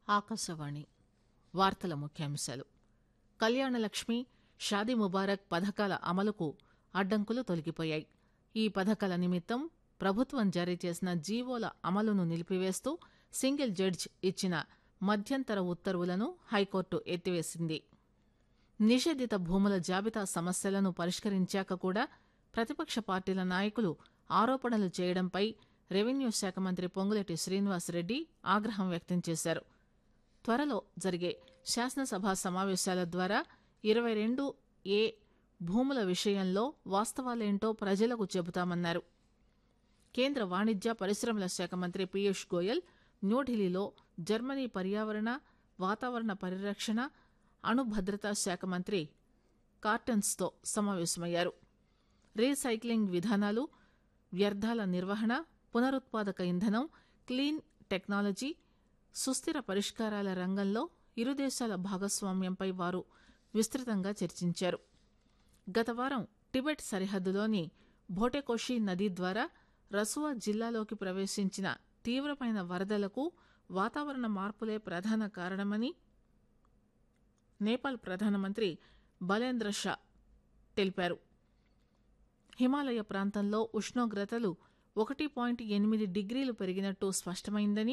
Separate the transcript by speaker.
Speaker 1: ఆకాశవాణి వార్తల ముఖ్యాంశాలు కళ్యాణలక్ష్మి షాదీ ముబారక్ పథకాల అమలుకు అడ్డంకులు తొలగిపోయాయి ఈ పథకాల నిమిత్తం ప్రభుత్వం జారీ చేసిన జీవోల అమలును నిలిపివేస్తూ సింగిల్ జడ్జి ఇచ్చిన మధ్యంతర ఉత్తర్వులను హైకోర్టు ఎత్తివేసింది నిషేధిత భూముల జాబితా సమస్యలను పరిష్కరించాక కూడా ప్రతిపక్ష పార్టీల నాయకులు ఆరోపణలు చేయడంపై రెవెన్యూ శాఖ మంత్రి పొంగులేటి శ్రీనివాసరెడ్డి ఆగ్రహం వ్యక్తం చేశారు త్వరలో జరిగే శాసనసభ సమావేశాల ద్వారా ఇరవై రెండు ఏ భూముల విషయంలో వాస్తవాలేంటో ప్రజలకు చెబుతామన్నారు కేంద్ర వాణిజ్య పరిశ్రమల శాఖ మంత్రి పీయూష్ గోయల్ న్యూఢిల్లీలో జర్మనీ పర్యావరణ వాతావరణ పరిరక్షణ అణు భద్రతా శాఖ మంత్రి కార్టన్స్తో సమావేశమయ్యారు రీసైక్లింగ్ విధానాలు వ్యర్థాల నిర్వహణ పునరుత్పాదక ఇంధనం క్లీన్ టెక్నాలజీ సుస్థిర పరిష్కారాల రంగంలో ఇరు దేశాల భాగస్వామ్యంపై వారు విస్తృతంగా చర్చించారు గత వారం టిబెట్ సరిహద్దులోని భోటెకోషి నదీ ద్వారా రసువా జిల్లాలోకి ప్రవేశించిన తీవ్రమైన వరదలకు వాతావరణ మార్పులే ప్రధాన కారణమని నేపాల్ ప్రధానమంత్రి బలేంద్ర షా తెలిపారు హిమాలయ ప్రాంతంలో ఉష్ణోగ్రతలు ఒకటి పాయింట్ ఎనిమిది డిగ్రీలు పెరిగినట్టు స్పష్టమైందని